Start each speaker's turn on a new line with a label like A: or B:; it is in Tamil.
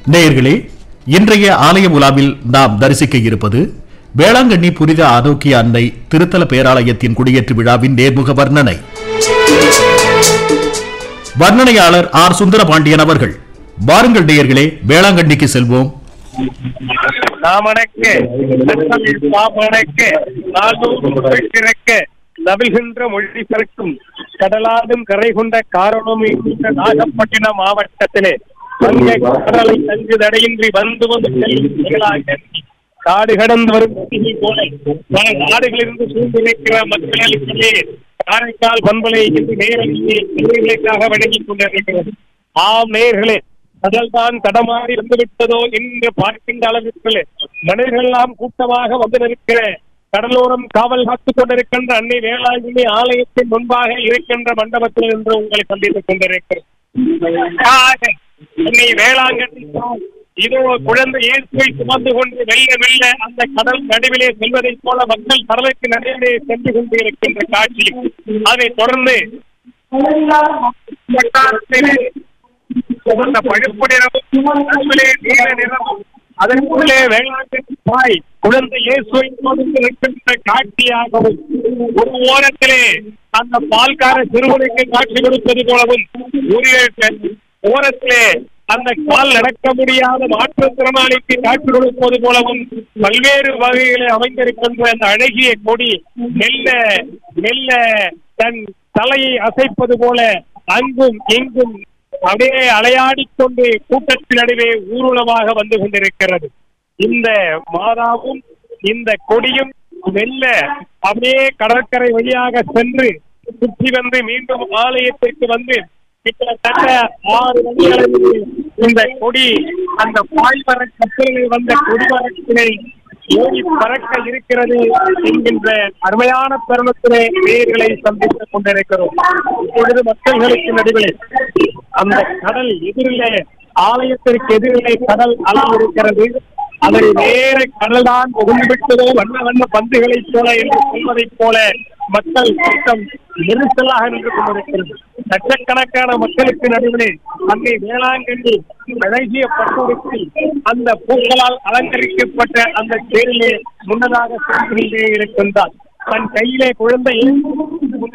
A: நேயர்களே இன்றைய ஆலய உலாவில் நாம் தரிசிக்க இருப்பது வேளாங்கண்ணி புனித ஆரோக்கிய அன்னை திருத்தல பேராலயத்தின் குடியேற்று விழாவின் நேர்முக வர்ணனை வர்ணனையாளர் ஆர் சுந்தரபாண்டியன் அவர்கள் வாருங்கள் நேயர்களே வேளாங்கண்ணிக்கு செல்வோம்
B: நாமணக்க நாமணக்க நாளூர் திறக்க நவில்கின்ற மொழி பிறக்கும் கடலாடும் கரை கொண்ட காரணம் இருக்கின்ற நாகப்பட்டினம் மாவட்டத்திலே வங்க கடலை தங்கு தடையின்றி வந்து வந்து செல்லும் செயலாக காடு கடந்து வரும் நதிகள் போல பல நாடுகளிலிருந்து சூழ்ந்திருக்கிற மக்களுக்கிடையே காரைக்கால் பண்பலை இன்று நேரடியே நேர்களுக்காக வழங்கிக் கொண்டிருக்கிறது ஆம் நேர்களே கடல்தான் தடமாறி வந்துவிட்டதோ என்று பார்க்கின்ற அளவிற்கு மனிதர்கள் எல்லாம் கூட்டமாக வந்து நிற்கிற கடலோரம் காவல் காத்துக் கொண்டிருக்கின்ற அன்னை வேளாங்கண்ணி ஆலயத்தின் முன்பாக இருக்கின்ற மண்டபத்தில் என்று உங்களை சந்தித்துக் கொண்டிருக்கிறேன் ஆக, அன்னை வேளாங்கண்ணி தாய் இதோ குழந்தை இயேசுவை சுமந்து கொண்டு மெல்ல மெல்ல அந்த கடல் நடுவிலே செல்வதைப் போல மக்கள் கடலுக்கு நடுவிலே சென்று கொண்டு இருக்கின்ற காட்சி அதைத் தொடர்ந்து வட்டாரத்திலே அந்த பழுப்பு நிறமும் நடுவிலே நீல நிறமும் அதற்குள்ளே வேளாங்கண்ணி தாய் குழந்தை இயேசுவை சுமந்து இருக்கின்ற காட்சியாகவும் ஒரு ஓரத்திலே அந்த பால்கார சிறுவனுக்கு காட்சி கொடுப்பது போலவும் ஒரு ஓரத்திலே அந்த கால் நடக்க முடியாத மாற்றுத்திறனாளிக்கு காட்சி கொடுப்பது போலவும் பல்வேறு வகைகளில் அமைந்திருக்கின்ற அந்த அழகிய கொடி மெல்ல மெல்ல தன் தலையை அசைப்பது போல அங்கும் இங்கும் அப்படியே அலையாடிக் கொண்டு கூட்டத்தின் நடுவே ஊர்வலமாக வந்து கொண்டிருக்கிறது இந்த மாதாவும் இந்த கொடியும் மெல்ல அப்படியே கடற்கரை வழியாக சென்று சுற்றி வந்து மீண்டும் ஆலயத்திற்கு வந்து கிட்டத்தட்ட ஆறு மணியளவில் இந்த கொடி அந்த பாய்மர கப்பலில் வந்த கொடிமரத்தினை ஏறி பறக்க இருக்கிறது என்கின்ற அருமையான தருணத்திலே நேர்களை சந்தித்துக் கொண்டிருக்கிறோம் இப்பொழுது மக்கள்களுக்கு நடுவிலே அந்த கடல் எதிரிலே ஆலயத்திற்கு எதிரிலே கடல் அளவு இருக்கிறது அதை நேர கடல்தான் புகுந்துவிட்டதோ வண்ண வண்ண பந்துகளைப் போல என்று சொல்வதைப் போல மக்கள் கூட்டம் நெரிசலாக நின்று கொண்டிருக்கிறது லட்சக்கணக்கான மக்களுக்கு நடுவிலே அங்கே வேளாங்கண்ணி அழகிய பட்டுடுத்தி அந்த பூக்களால் அலங்கரிக்கப்பட்ட அந்த தேரிலே முன்னதாக சென்று கொண்டே இருக்கின்றார் தன் கையிலே குழந்தையை